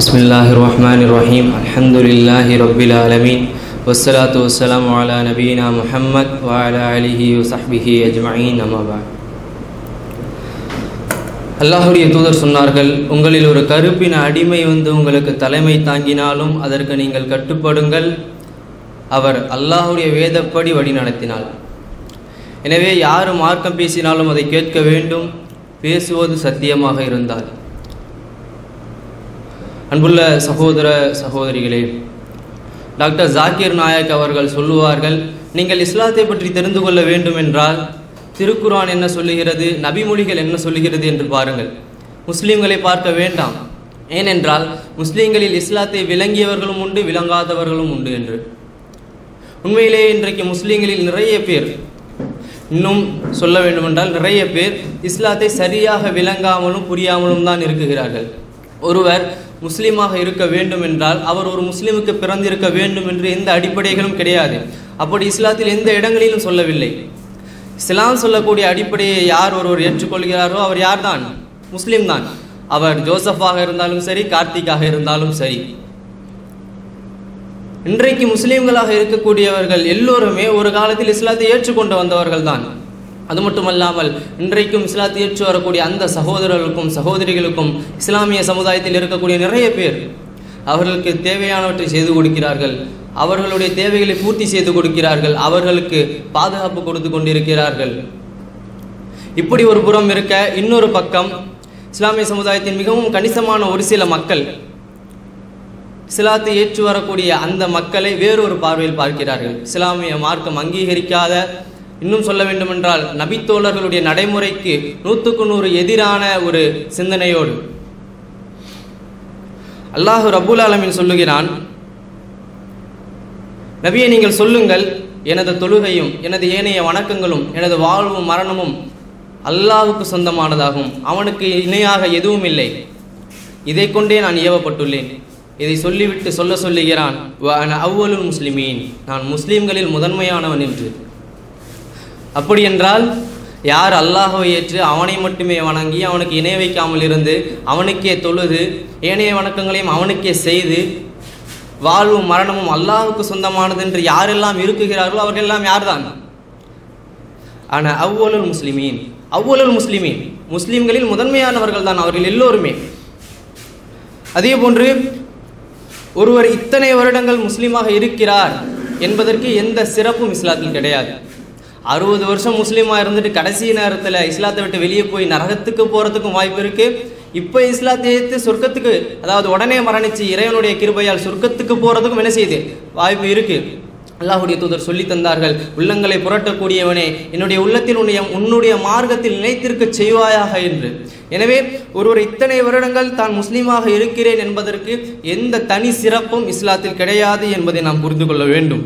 بسم الله الرحمن الرحيم الحمد لله رب العالمين والصلاة والسلام على نبينا محمد وعلى آله وصحبه أجمعين أما بعد அல்லாஹுடைய தூதர் சொன்னார்கள் உங்களில் ஒரு கருப்பின அடிமை வந்து உங்களுக்கு தலைமை தாங்கினாலும் அதற்கு நீங்கள் கட்டுப்படுங்கள் அவர் அல்லாஹுடைய வேதப்படி வழி நடத்தினார் எனவே யார் மார்க்கம் பேசினாலும் அதை கேட்க வேண்டும் பேசுவது சத்தியமாக இருந்தால் அன்புள்ள சகோதர சகோதரிகளே டாக்டர் ஜாக்கிர் நாயக் அவர்கள் சொல்லுவார்கள் நீங்கள் இஸ்லாத்தை பற்றி தெரிந்து கொள்ள வேண்டும் என்றால் திருக்குரான் என்ன சொல்லுகிறது நபிமொழிகள் என்ன சொல்லுகிறது என்று பாருங்கள் முஸ்லீம்களை பார்க்க வேண்டாம் ஏனென்றால் முஸ்லீம்களில் இஸ்லாத்தை விளங்கியவர்களும் உண்டு விளங்காதவர்களும் உண்டு என்று உண்மையிலேயே இன்றைக்கு முஸ்லீம்களில் நிறைய பேர் இன்னும் சொல்ல வேண்டுமென்றால் நிறைய பேர் இஸ்லாத்தை சரியாக விளங்காமலும் புரியாமலும் தான் இருக்குகிறார்கள் ஒருவர் முஸ்லீமாக இருக்க வேண்டும் என்றால் அவர் ஒரு முஸ்லீமுக்கு பிறந்திருக்க வேண்டும் என்று எந்த அடிப்படைகளும் கிடையாது அப்படி இஸ்லாத்தில் எந்த இடங்களிலும் சொல்லவில்லை இஸ்லாம் சொல்லக்கூடிய அடிப்படையை யார் ஒருவர் ஏற்றுக்கொள்கிறாரோ அவர் யார்தான் முஸ்லீம் தான் அவர் ஜோசஃபாக இருந்தாலும் சரி கார்த்திக்காக இருந்தாலும் சரி இன்றைக்கு முஸ்லீம்களாக இருக்கக்கூடியவர்கள் எல்லோருமே ஒரு காலத்தில் இஸ்லாத்தை ஏற்றுக்கொண்டு வந்தவர்கள் தான் அது மட்டுமல்லாமல் இன்றைக்கும் இஸ்லாத்தை ஏற்று வரக்கூடிய அந்த சகோதரர்களுக்கும் சகோதரிகளுக்கும் இஸ்லாமிய சமுதாயத்தில் இருக்கக்கூடிய நிறைய பேர் அவர்களுக்கு தேவையானவற்றை செய்து கொடுக்கிறார்கள் அவர்களுடைய தேவைகளை பூர்த்தி செய்து கொடுக்கிறார்கள் அவர்களுக்கு பாதுகாப்பு கொடுத்து கொண்டிருக்கிறார்கள் இப்படி ஒரு புறம் இருக்க இன்னொரு பக்கம் இஸ்லாமிய சமுதாயத்தின் மிகவும் கணிசமான ஒரு சில மக்கள் இஸ்லாத்தை ஏற்று வரக்கூடிய அந்த மக்களை வேறொரு பார்வையில் பார்க்கிறார்கள் இஸ்லாமிய மார்க்கம் அங்கீகரிக்காத இன்னும் சொல்ல வேண்டுமென்றால் நபித்தோழர்களுடைய நடைமுறைக்கு நூற்றுக்கு நூறு எதிரான ஒரு சிந்தனையோடு அல்லாஹு ரபுல் ஆலமின் சொல்லுகிறான் நபியை நீங்கள் சொல்லுங்கள் எனது தொழுகையும் எனது ஏனைய வணக்கங்களும் எனது வாழ்வும் மரணமும் அல்லாஹுக்கு சொந்தமானதாகும் அவனுக்கு இணையாக எதுவும் இல்லை இதை கொண்டே நான் ஏவப்பட்டுள்ளேன் இதை சொல்லிவிட்டு சொல்ல சொல்லுகிறான் அவ்வளும் முஸ்லிமீன் நான் முஸ்லீம்களில் முதன்மையானவன் என்று அப்படி என்றால் யார் அல்லாஹவை ஏற்று அவனை மட்டுமே வணங்கி அவனுக்கு இணை வைக்காமல் இருந்து அவனுக்கே தொழுது ஏனைய வணக்கங்களையும் அவனுக்கே செய்து வாழ்வும் மரணமும் அல்லாஹுக்கு சொந்தமானது என்று யாரெல்லாம் இருக்குகிறார்களோ அவர்கள் எல்லாம் யார்தான் ஆனால் அவ்வளல் முஸ்லிமீன் அவ்வளல் முஸ்லிமீன் முஸ்லீம்களில் முதன்மையானவர்கள் தான் அவர்கள் எல்லோருமே அதே போன்று ஒருவர் இத்தனை வருடங்கள் முஸ்லீமாக இருக்கிறார் என்பதற்கு எந்த சிறப்பும் இஸ்லாத்தில் கிடையாது அறுபது வருஷம் முஸ்லீமாக இருந்துட்டு கடைசி நேரத்தில் இஸ்லாத்தை விட்டு வெளியே போய் நரகத்துக்கு போகிறதுக்கும் வாய்ப்பு இருக்குது இப்போ இஸ்லாத்தை ஏற்று சொர்க்கத்துக்கு அதாவது உடனே மரணிச்சு இறைவனுடைய கிருபையால் சொர்க்கத்துக்கு போகிறதுக்கும் என்ன செய்யுது வாய்ப்பு இருக்குது அல்லாஹுடைய தூதர் சொல்லி தந்தார்கள் உள்ளங்களை புரட்டக்கூடியவனே என்னுடைய உள்ளத்தில் உன்னுடைய உன்னுடைய மார்க்கத்தில் நிலைத்திருக்க செய்வாயாக என்று எனவே ஒருவர் இத்தனை வருடங்கள் தான் முஸ்லீமாக இருக்கிறேன் என்பதற்கு எந்த தனி சிறப்பும் இஸ்லாத்தில் கிடையாது என்பதை நாம் புரிந்து கொள்ள வேண்டும்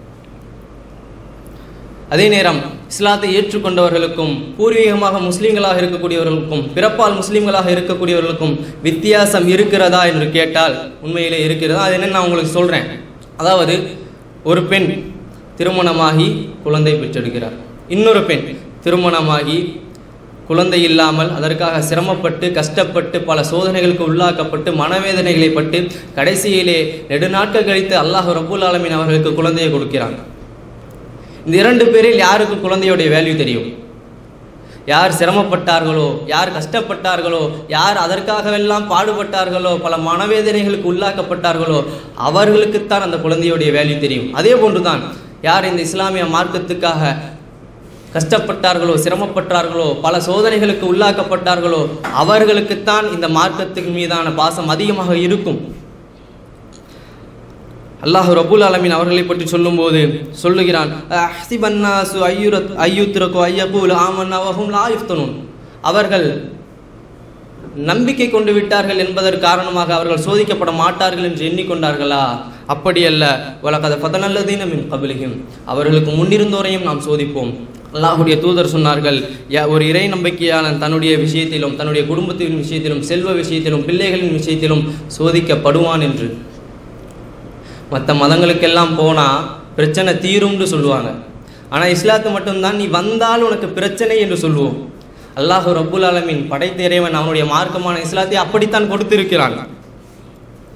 அதே நேரம் இஸ்லாத்தை ஏற்றுக்கொண்டவர்களுக்கும் பூர்வீகமாக முஸ்லீம்களாக இருக்கக்கூடியவர்களுக்கும் பிறப்பால் முஸ்லீம்களாக இருக்கக்கூடியவர்களுக்கும் வித்தியாசம் இருக்கிறதா என்று கேட்டால் உண்மையிலே இருக்கிறதா அது என்ன நான் உங்களுக்கு சொல்கிறேன் அதாவது ஒரு பெண் திருமணமாகி குழந்தை பெற்றெடுக்கிறார் இன்னொரு பெண் திருமணமாகி குழந்தை இல்லாமல் அதற்காக சிரமப்பட்டு கஷ்டப்பட்டு பல சோதனைகளுக்கு உள்ளாக்கப்பட்டு மனவேதனைகளை பட்டு கடைசியிலே நெடுநாட்கள் கழித்து அல்லாஹ் ரபுல் ஆலமின் அவர்களுக்கு குழந்தையை கொடுக்கிறாங்க இந்த இரண்டு பேரில் யாருக்கு குழந்தையுடைய வேல்யூ தெரியும் யார் சிரமப்பட்டார்களோ யார் கஷ்டப்பட்டார்களோ யார் அதற்காகவெல்லாம் பாடுபட்டார்களோ பல மனவேதனைகளுக்கு உள்ளாக்கப்பட்டார்களோ அவர்களுக்குத்தான் அந்த குழந்தையுடைய வேல்யூ தெரியும் அதே போன்றுதான் யார் இந்த இஸ்லாமிய மார்க்கத்துக்காக கஷ்டப்பட்டார்களோ சிரமப்பட்டார்களோ பல சோதனைகளுக்கு உள்ளாக்கப்பட்டார்களோ அவர்களுக்குத்தான் இந்த மார்க்கத்தின் மீதான பாசம் அதிகமாக இருக்கும் அல்லாஹு ரபுல் ஆலமின் அவர்களை பற்றி சொல்லும்போது சொல்லுகிறான் அஹ்சிபன்னாசு ஐயுரத் ஐயுத்திரக்கோ ஐயகூல் ஆமன்னாவகும் லாயுஃப்தனுன் அவர்கள் நம்பிக்கை கொண்டு விட்டார்கள் என்பதற்கு காரணமாக அவர்கள் சோதிக்கப்பட மாட்டார்கள் என்று எண்ணிக்கொண்டார்களா அப்படியல்ல வழக்கத பதனல்லதீன மின் கபிலிகும் அவர்களுக்கு முன்னிருந்தோரையும் நாம் சோதிப்போம் அல்லாஹுடைய தூதர் சொன்னார்கள் ஒரு இறை நம்பிக்கையாளன் தன்னுடைய விஷயத்திலும் தன்னுடைய குடும்பத்தின் விஷயத்திலும் செல்வ விஷயத்திலும் பிள்ளைகளின் விஷயத்திலும் சோதிக்கப்படுவான் என்று மற்ற மதங்களுக்கெல்லாம் போனால் பிரச்சனை தீரும்னு சொல்லுவாங்க ஆனால் இஸ்லாத்து மட்டும்தான் நீ வந்தால் உனக்கு பிரச்சனை என்று சொல்லுவோம் அல்லாஹு ரப்புல் ஆலமீன் படைத்த இறைவன் அவனுடைய மார்க்கமான இஸ்லாத்தை அப்படித்தான் கொடுத்திருக்கிறான்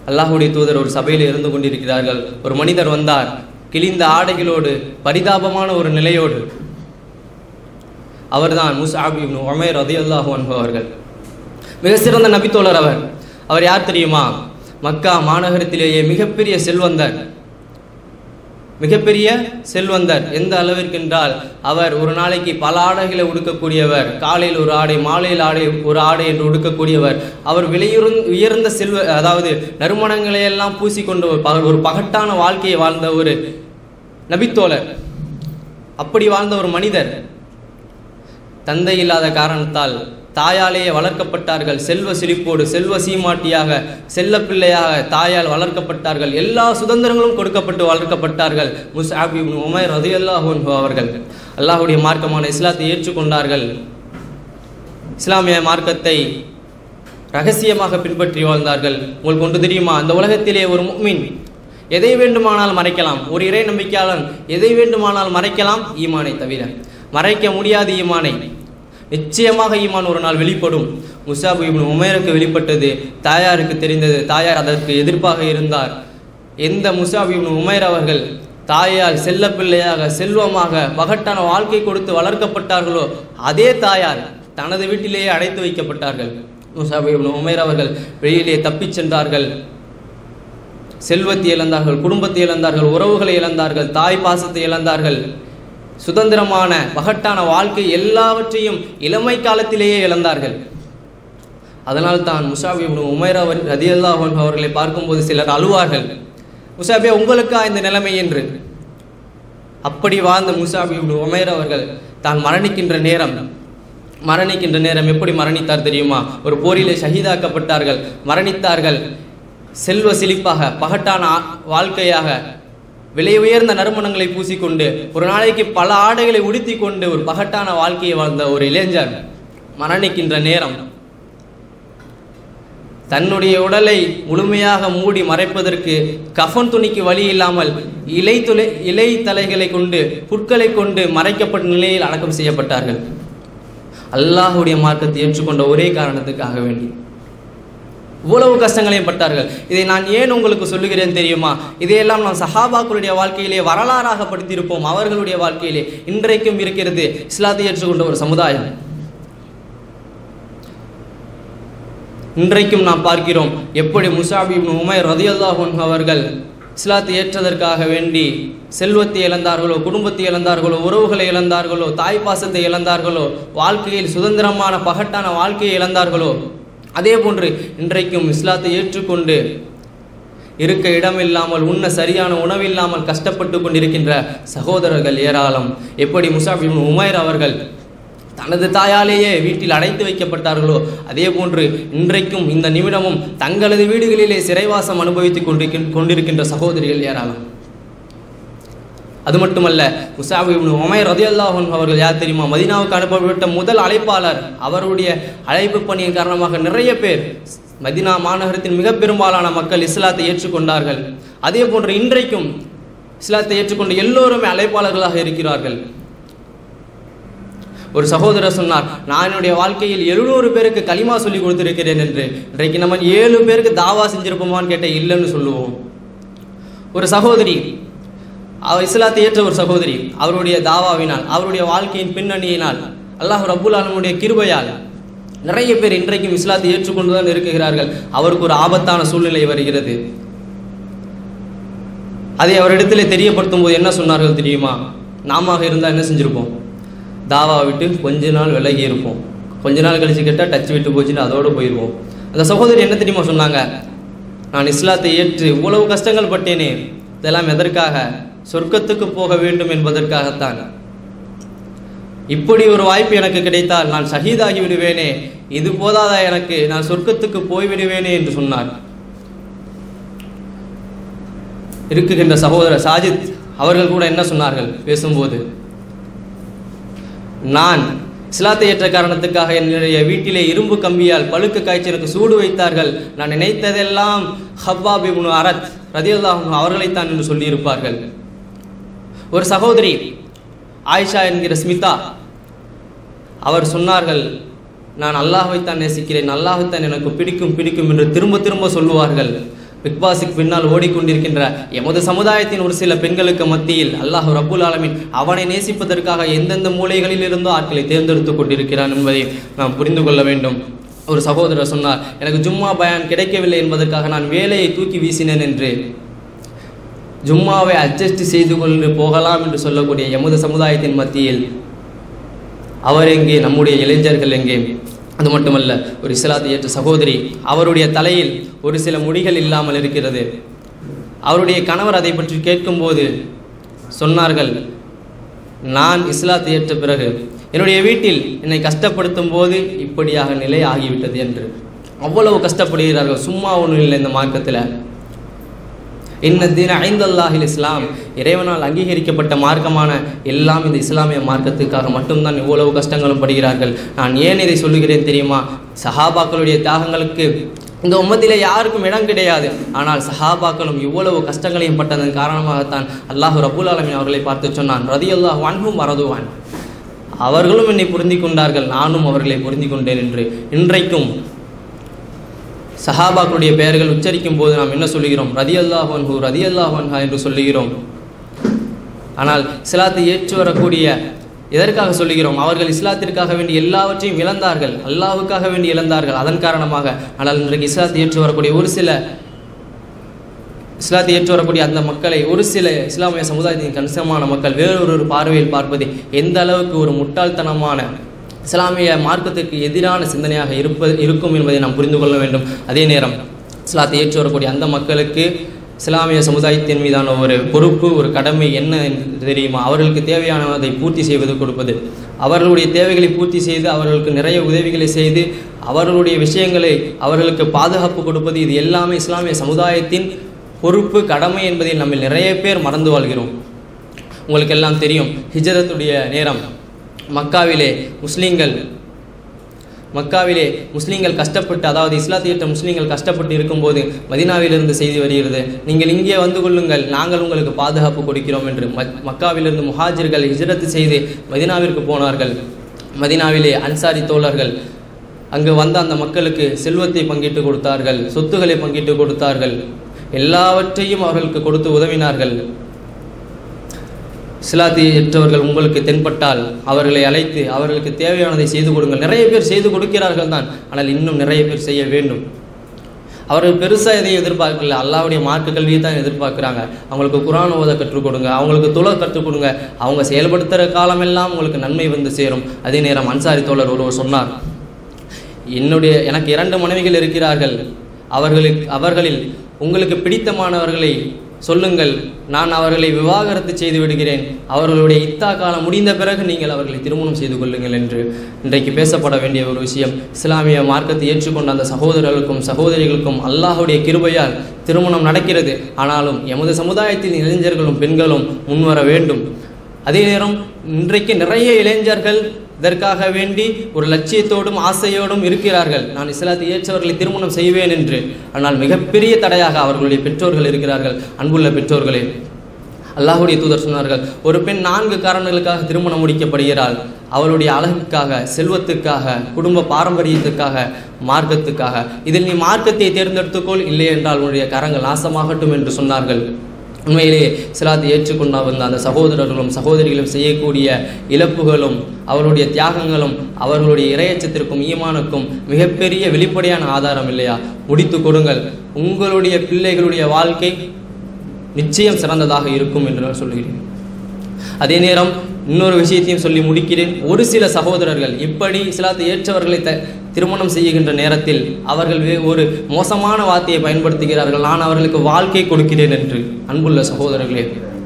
அல்லாஹுடைய தூதர் ஒரு சபையில் இருந்து கொண்டிருக்கிறார்கள் ஒரு மனிதர் வந்தார் கிழிந்த ஆடைகளோடு பரிதாபமான ஒரு நிலையோடு அவர்தான் முஸ்ஆப் இப்னு உமைர் ரதியல்லாஹு அன்ஹு அவர்கள் மிக சிறந்த நபித்தோழர் அவர் அவர் யார் தெரியுமா மக்கா மாநகரத்திலேயே மிகப்பெரிய செல்வந்தர் மிகப்பெரிய செல்வந்தர் எந்த அளவிற்கென்றால் அவர் ஒரு நாளைக்கு பல ஆடைகளை உடுக்கக்கூடியவர் காலையில் ஒரு ஆடை மாலையில் ஆடை ஒரு ஆடை என்று உடுக்கக்கூடியவர் அவர் விலையுறந் உயர்ந்த செல்வ அதாவது நறுமணங்களை எல்லாம் பூசிக்கொண்டு ஒரு பக- ஒரு பகட்டான வாழ்க்கையை வாழ்ந்த ஒரு நபித்தோழர் அப்படி வாழ்ந்த ஒரு மனிதர் தந்தை இல்லாத காரணத்தால் தாயாலேயே வளர்க்கப்பட்டார்கள் செல்வ செழிப்போடு செல்வ சீமாட்டியாக செல்ல பிள்ளையாக தாயால் வளர்க்கப்பட்டார்கள் எல்லா சுதந்திரங்களும் கொடுக்கப்பட்டு வளர்க்கப்பட்டார்கள் முஸ்ஆப் இப்னு உமைர் ரதியல்லாஹு அன்ஹு அவர்கள் அல்லாஹ்வுடைய மார்க்கமான இஸ்லாத்தை ஏற்றுக்கொண்டார்கள் இஸ்லாமிய மார்க்கத்தை ரகசியமாக பின்பற்றி வாழ்ந்தார்கள் உங்களுக்கு ஒன்று தெரியுமா அந்த உலகத்திலே ஒரு முஃமின் எதை வேண்டுமானால் மறைக்கலாம் ஒரு இறை நம்பிக்கையாளன் எதை வேண்டுமானால் மறைக்கலாம் ஈமானை தவிர மறைக்க முடியாத ஈமானை நிச்சயமாக ஈமான் ஒரு நாள் வெளிப்படும் முசாபு இப்னு உமேருக்கு வெளிப்பட்டது தாயாருக்கு தெரிந்தது தாயார் அதற்கு எதிர்ப்பாக இருந்தார் எந்த முசாபு இப்னு உமைர் அவர்கள் தாயால் செல்ல பிள்ளையாக செல்வமாக பகட்டான வாழ்க்கை கொடுத்து வளர்க்கப்பட்டார்களோ அதே தாயார் தனது வீட்டிலேயே அடைத்து வைக்கப்பட்டார்கள் முசாபு இப்னு உமைர் அவர்கள் வெளியிலே தப்பிச் சென்றார்கள் செல்வத்தை இழந்தார்கள் குடும்பத்தை இழந்தார்கள் உறவுகளை இழந்தார்கள் தாய் பாசத்தை இழந்தார்கள் சுதந்திரமான பகட்டான வாழ்க்கை எல்லாவற்றையும் இளமை காலத்திலேயே இழந்தார்கள் அதனால் தான் முசாபி இப்னு உமைர் அவர் ரதியல்லாஹு அன்ஹு அவர்களை பார்க்கும்போது சிலர் அழுவார்கள் முசாபியா உங்களுக்கா இந்த நிலைமை என்று அப்படி வாழ்ந்த முசாபி இப்னு உமைர் அவர்கள் தான் மரணிக்கின்ற நேரம் மரணிக்கின்ற நேரம் எப்படி மரணித்தார் தெரியுமா ஒரு போரிலே ஷஹீதாக்கப்பட்டார்கள் மரணித்தார்கள் செல்வ செழிப்பாக பகட்டான ஆ- வாழ்க்கையாக விலை உயர்ந்த நறுமணங்களை பூசிக்கொண்டு ஒரு நாளைக்கு பல ஆடைகளை உடுத்திக் கொண்டு ஒரு பகட்டான வாழ்க்கையை வாழ்ந்த ஒரு இளைஞர் மரணிக்கின்ற நேரம் தன்னுடைய உடலை முழுமையாக மூடி மறைப்பதற்கு கஃன் துணிக்கு வழி இல்லாமல் இலை துளை இலை தலைகளை கொண்டு புற்களை கொண்டு மறைக்கப்பட்ட நிலையில் அடக்கம் செய்யப்பட்டார்கள் அல்லாஹ்வுடைய மார்க்கத்தை ஏற்றுக்கொண்ட ஒரே காரணத்துக்காக வேண்டி இவ்வளவு கஷ்டங்களையும் பட்டார்கள் இதை நான் ஏன் உங்களுக்கு சொல்லுகிறேன் தெரியுமா இதையெல்லாம் நாம் சஹாபாக்களுடைய வாழ்க்கையிலே வரலாறாக படுத்தியிருப்போம் அவர்களுடைய வாழ்க்கையிலே இன்றைக்கும் இருக்கிறது இஸ்லாத்தை ஏற்றுக்கொண்ட ஒரு சமுதாயம் இன்றைக்கும் நாம் பார்க்கிறோம் எப்படி முசாபி இப்னு உமைர் ரதியல்லாஹு அன்ஹு அவர்கள் இஸ்லாத்தை ஏற்றதற்காக வேண்டி செல்வத்தை இழந்தார்களோ குடும்பத்தை இழந்தார்களோ உறவுகளை இழந்தார்களோ தாய் பாசத்தை இழந்தார்களோ வாழ்க்கையில் சுதந்திரமான பகட்டான வாழ்க்கையை இழந்தார்களோ அதே போன்று இன்றைக்கும் இஸ்லாத்தை ஏற்றுக்கொண்டு இருக்க இடமில்லாமல் உண்ண சரியான உணவில்லாமல் கஷ்டப்பட்டு கொண்டிருக்கின்ற சகோதரர்கள் ஏராளம் எப்படி முசாப் இப்னு உமைர் அவர்கள் தனது தாயாலேயே வீட்டில் அடைத்து வைக்கப்பட்டார்களோ அதே போன்று இன்றைக்கும் இந்த நிமிடமும் தங்களது வீடுகளிலே சிறைவாசம் அனுபவித்துக் கொண்டிருக்கின் கொண்டிருக்கின்ற சகோதரிகள் ஏராளம் அது மட்டுமல்ல முசாபு இப்னு உமைர் ரதியல்லாஹு அன்ஹு அவர்கள் யார் தெரியுமா மதீனாவுக்கு அனுப்பப்பட்ட முதல் அழைப்பாளர் அவருடைய அழைப்பு பணியின் காரணமாக நிறைய பேர் மதீனா மாநகரத்தின் மிக பெரும்பாலான மக்கள் இஸ்லாத்தை ஏற்றுக்கொண்டார்கள் அதே போன்று இன்றைக்கும் இஸ்லாத்தை ஏற்றுக்கொண்ட எல்லோருமே அழைப்பாளர்களாக இருக்கிறார்கள் ஒரு சகோதரர் சொன்னார் நான் என்னுடைய வாழ்க்கையில் எழுநூறு பேருக்கு களிமா சொல்லி கொடுத்திருக்கிறேன் என்று இன்றைக்கு நம்ம ஏழு பேருக்கு தாவா செஞ்சிருப்போமான்னு கேட்ட இல்லைன்னு சொல்லுவோம் ஒரு சகோதரி அவர் இஸ்லாத்தை ஏற்ற ஒரு சகோதரி அவருடைய தாவாவினால் அவருடைய வாழ்க்கையின் பின்னணியினால் அல்லாஹ் ரப்புல் ஆலமுடைய கிருபையால் நிறைய பேர் இன்றைக்கும் இஸ்லாத்தை ஏற்றுக்கொண்டு தான் இருக்குகிறார்கள் அவருக்கு ஒரு ஆபத்தான சூழ்நிலை வருகிறது அதை அவரிடத்திலே தெரியப்படுத்தும் போது என்ன சொன்னார்கள் தெரியுமா நாம இருந்தால் என்ன செஞ்சிருப்போம் தாவா விட்டு கொஞ்ச நாள் விலகி இருப்போம் கொஞ்ச நாள் கழிச்சு கேட்டால் டச் விட்டு போச்சுன்னு அதோடு போயிடுவோம் அந்த சகோதரி என்ன தெரியுமா சொன்னாங்க நான் இஸ்லாத்தை ஏற்று இவ்வளவு கஷ்டங்கள் பட்டேனே இதெல்லாம் எதற்காக சொர்க்கத்துக்கு போக வேண்டும் என்பதற்காகத்தான் இப்படி ஒரு வாய்ப்பு எனக்கு கிடைத்தால் நான் ஷஹீதாகி விடுவேனே இது போதாதா எனக்கு நான் சொர்க்கத்துக்கு போய்விடுவேனே என்று சொன்னார் இருக்குகின்ற சகோதரர் சாஜித் அவர்கள் கூட என்ன சொன்னார்கள் பேசும்போது நான் இஸ்லாத்தை ஏற்ற காரணத்துக்காக என்னுடைய வீட்டிலே இரும்பு கம்பியால் பழுக்க காய்ச்சி எனக்கு சூடு வைத்தார்கள் நான் நினைத்ததெல்லாம் ஹப்பாப் இப்னு அரத் ரதியல்லாஹு அவர்களைத்தான் என்று சொல்லியிருப்பார்கள் ஒரு சகோதரி ஆயிஷா என்கிற ஸ்மிதா அவர் சொன்னார்கள் நான் அல்லாஹ்வைத்தான் நேசிக்கிறேன் அல்லாஹ்வைத்தான் எனக்கு பிடிக்கும் பிடிக்கும் என்று திரும்ப திரும்ப சொல்லுவார்கள் பிக் பாஸுக்கு பின்னால் ஓடிக்கொண்டிருக்கின்ற எமது சமுதாயத்தின் ஒரு சில பெண்களுக்கு மத்தியில் அல்லாஹ் ரப்புல் ஆலமீன் அவனை நேசிப்பதற்காக எந்தெந்த மூலைகளில் இருந்தோ ஆட்களை தேர்ந்தெடுத்து கொண்டிருக்கிறான் என்பதை நாம் புரிந்து கொள்ள வேண்டும் ஒரு சகோதரர் சொன்னார் எனக்கு ஜும்மா பயான் கிடைக்கவில்லை என்பதற்காக நான் வேலையை தூக்கி வீசினேன் என்று ஜும்மாவை அட்ஜஸ்ட் செய்து கொண்டு போகலாம் என்று சொல்லக்கூடிய எமது சமுதாயத்தின் மத்தியில் அவர் எங்கே நம்முடைய இளைஞர்கள் எங்கே அது மட்டுமல்ல ஒரு இஸ்லாத்தை ஏற்ற சகோதரி அவருடைய தலையில் ஒரு சில முடிகள் இல்லாமல் இருக்கிறது அவருடைய கணவர் அதை பற்றி கேட்கும்போது சொன்னார்கள் நான் இஸ்லாத்தை ஏற்ற பிறகு என்னுடைய வீட்டில் என்னை கஷ்டப்படுத்தும் போது இப்படியாக நிலை ஆகிவிட்டது என்று அவ்வளவு கஷ்டப்படுகிறார்கள் சும்மா ஒன்றும் இல்லை இந்த மார்க்கத்தில் இன்ன தீன ஐந்தல்லாஹில் இஸ்லாம் இறைவனால் அங்கீகரிக்கப்பட்ட மார்க்கமான எல்லாம் இந்த இஸ்லாமிய மார்க்கத்துக்காக மட்டும்தான் இவ்வளவு கஷ்டங்களும் படுகிறார்கள் நான் ஏன் இதை சொல்லுகிறேன் தெரியுமா சஹாபாக்களுடைய தியாகங்களுக்கு இந்த உம்மத்திலே யாருக்கும் இடம் கிடையாது ஆனால் சஹாபாக்களும் இவ்வளவு கஷ்டங்களையும் பட்டதன் காரணமாகத்தான் அல்லாஹ் ரபுல் ஆலமின் அவர்களை பார்த்து சொன்னான் ரதி அல்லாஹ் வான்ஹும் வரதுவான் அவர்களும் என்னை புரிந்து கொண்டார்கள் நானும் அவர்களை புரிந்து கொண்டேன் என்று இன்றைக்கும் சஹாபாக்களுடைய பெயர்கள் உச்சரிக்கும் போது நாம் என்ன சொல்லுகிறோம் ரதி அல்லாஹன்ஹு ரதி அல்லாஹன்ஹா என்று சொல்லுகிறோம் ஆனால் இஸ்லாத்தை ஏற்று வரக்கூடிய எதற்காக சொல்லுகிறோம் அவர்கள் இஸ்லாத்திற்காக வேண்டி எல்லாவற்றையும் இழந்தார்கள் அல்லாஹுக்காக வேண்டி இழந்தார்கள் அதன் காரணமாக ஆனால் இன்றைக்கு இஸ்லாத்தை ஏற்று வரக்கூடிய ஒரு சில இஸ்லாத்தை ஏற்று வரக்கூடிய அந்த மக்களை ஒரு சில இஸ்லாமிய சமுதாயத்தின் கணிசமான மக்கள் வேறொரு பார்வையில் பார்ப்பது எந்த அளவுக்கு ஒரு முட்டாள்தனமான இஸ்லாமிய மார்க்கத்திற்கு எதிரான சிந்தனையாக இருப்ப இருக்கும் என்பதை நாம் புரிந்து கொள்ள வேண்டும் அதே நேரம் இஸ்லாத்தை ஏற்று வரக்கூடிய அந்த மக்களுக்கு இஸ்லாமிய சமுதாயத்தின் மீதான ஒரு பொறுப்பு ஒரு கடமை என்ன என்று தெரியுமா அவர்களுக்கு தேவையானதை பூர்த்தி செய்வது கொடுப்பது அவர்களுடைய தேவைகளை பூர்த்தி செய்து அவர்களுக்கு நிறைய உதவிகளை செய்து அவர்களுடைய விஷயங்களை அவர்களுக்கு பாதுகாப்பு கொடுப்பது இது எல்லாமே இஸ்லாமிய சமுதாயத்தின் பொறுப்பு கடமை என்பதில் நம்ம நிறைய பேர் மறந்து வாழ்கிறோம் உங்களுக்கு எல்லாம் தெரியும் ஹிஜரத்துடைய நேரம் மக்காவிலே முஸ்லீம்கள் மக்காவிலே முஸ்லீம்கள் கஷ்டப்பட்டு அதாவது இஸ்லாத்தை ஏற்ற முஸ்லீம்கள் கஷ்டப்பட்டு இருக்கும்போது மதினாவிலிருந்து செய்தி வருகிறது நீங்கள் இங்கே வந்து கொள்ளுங்கள் நாங்கள் உங்களுக்கு பாதுகாப்பு கொடுக்கிறோம் என்று மக் மக்காவிலிருந்து முஹாஜிர்கள் ஹிஜரத்து செய்து மதினாவிற்கு போனார்கள் மதினாவிலே அன்சாரி தோழர்கள் அங்கு வந்த அந்த மக்களுக்கு செல்வத்தை பங்கிட்டு கொடுத்தார்கள் சொத்துக்களை பங்கிட்டு கொடுத்தார்கள் எல்லாவற்றையும் அவர்களுக்கு கொடுத்து உதவினார்கள் இஸ்லாத்தை ஏற்றவர்கள் உங்களுக்கு தென்பட்டால் அவர்களை அழைத்து அவர்களுக்கு தேவையானதை செய்து கொடுங்கள் நிறைய பேர் செய்து கொடுக்கிறார்கள் தான் ஆனால் இன்னும் நிறைய பேர் செய்ய வேண்டும் அவர்கள் பெருசாக எதையும் எதிர்பார்க்கல அல்லாவுடைய மார்க்க கல்வியை தான் எதிர்பார்க்குறாங்க அவங்களுக்கு குரான் ஓத கற்றுக் கொடுங்க அவங்களுக்கு துளை கற்றுக் கொடுங்க அவங்க செயல்படுத்துகிற காலமெல்லாம் உங்களுக்கு நன்மை வந்து சேரும் அதே நேரம் அன்சாரி தோழர் ஒருவர் சொன்னார் என்னுடைய எனக்கு இரண்டு மனைவிகள் இருக்கிறார்கள் அவர்களுக்கு அவர்களில் உங்களுக்கு பிடித்தமானவர்களை சொல்லுங்கள் நான் அவர்களை விவாகரத்து செய்து விடுகிறேன் அவர்களுடைய இத்தா காலம் முடிந்த பிறகு நீங்கள் அவர்களை திருமணம் செய்து கொள்ளுங்கள் என்று இன்றைக்கு பேசப்பட வேண்டிய ஒரு விஷயம் இஸ்லாமிய மார்க்கத்தை ஏற்றுக்கொண்ட அந்த சகோதரர்களுக்கும் சகோதரிகளுக்கும் அல்லாஹுடைய கிருபையால் திருமணம் நடக்கிறது ஆனாலும் எமது சமுதாயத்தில் இளைஞர்களும் பெண்களும் முன்வர வேண்டும் அதே நேரம் இன்றைக்கு நிறைய இளைஞர்கள் இதற்காக வேண்டி ஒரு லட்சியத்தோடும் ஆசையோடும் இருக்கிறார்கள் நான் இஸ்லாத்தை ஏற்றவர்களை திருமணம் செய்வேன் என்று ஆனால் மிகப்பெரிய தடையாக அவர்களுடைய பெற்றோர்கள் இருக்கிறார்கள் அன்புள்ள பெற்றோர்களே அல்லாஹுடைய தூதர் சொன்னார்கள் ஒரு பெண் நான்கு காரணங்களுக்காக திருமணம் முடிக்கப்படுகிறாள் அவளுடைய அழகுக்காக செல்வத்துக்காக குடும்ப பாரம்பரியத்துக்காக மார்க்கத்துக்காக இதில் நீ மார்க்கத்தை தேர்ந்தெடுத்துக்கொள் இல்லை என்றால் உன்னுடைய கரங்கள் நாசமாகட்டும் என்று சொன்னார்கள் உண்மையிலேயே சிலாத்தை ஏற்றுக்கொண்டு வந்த அந்த சகோதரர்களும் சகோதரிகளும் செய்யக்கூடிய இழப்புகளும் அவர்களுடைய தியாகங்களும் அவர்களுடைய இரையச்சத்திற்கும் ஈமானுக்கும் மிகப்பெரிய வெளிப்படையான ஆதாரம் இல்லையா முடித்து கொடுங்கள் உங்களுடைய பிள்ளைகளுடைய வாழ்க்கை நிச்சயம் சிறந்ததாக இருக்கும் என்று நான் சொல்கிறேன் அதே நேரம் இன்னொரு விஷயத்தையும் சொல்லி முடிக்கிறேன் ஒரு சில சகோதரர்கள் இப்படி இஸ்லாத்தை ஏற்றவர்களை த திருமணம் செய்கின்ற நேரத்தில் அவர்கள் வே- ஒரு மோசமான வார்த்தையை பயன்படுத்துகிறார்கள் நான் அவர்களுக்கு வாழ்க்கை கொடுக்கிறேன் என்று அன்புள்ள சகோதரர்களே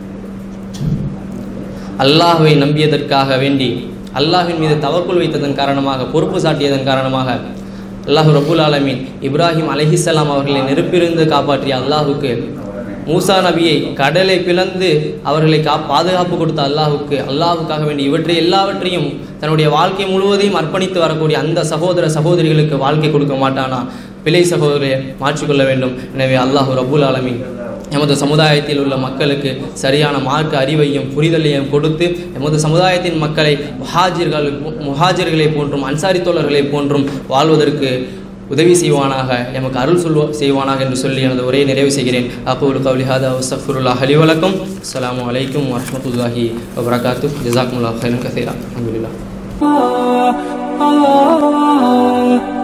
அல்லாஹ்வை நம்பியதற்காக வேண்டி அல்லாஹ்வின் மீது தவக்குள் வைத்ததன் காரணமாக பொறுப்பு சாட்டியதன் காரணமாக அல்லாஹ் ரபுல் ஆலமீன் இப்ராஹிம் அலைஹிஸ்ஸலாம் அவர்களை நெருப்பிலிருந்து காப்பாற்றிய அல்லாஹுக்கு மூசா நபியை கடலை பிளந்து அவர்களை கா பாதுகாப்பு கொடுத்த அல்லாஹுக்கு அல்லாஹுக்காக வேண்டி இவற்றை எல்லாவற்றையும் தன்னுடைய வாழ்க்கை முழுவதையும் அர்ப்பணித்து வரக்கூடிய அந்த சகோதர சகோதரிகளுக்கு வாழ்க்கை கொடுக்க மாட்டானா பிழை சகோதரியை மாற்றிக்கொள்ள வேண்டும் எனவே அல்லாஹு ரபுல் ஆலமீன் எமது சமுதாயத்தில் உள்ள மக்களுக்கு சரியான மார்க்க அறிவையும் புரிதலையும் கொடுத்து எமது சமுதாயத்தின் மக்களை முஹாஜிர்கள் முஹாஜிர்களை போன்றும் அன்சாரி தோழர்களை போன்றும் வாழ்வதற்கு உதவி செய்வானாக எமக்கு அருள் சொல்வ செய்வானாக என்று சொல்லி எனது உரையை நிறைவு செய்கிறேன் அகூல் கவுலி ஹாதா அஸ்தஃபுருல்லா அலி வலக்கம் அஸ்ஸலாமு அலைக்கும் வரஹ்மத்துல்லாஹி வபரகாத்து ஜஸாக்குமுல்லாஹ் ஹைரன் கசீரா அல்ஹம்துலில்லாஹ் ah, ah, ah.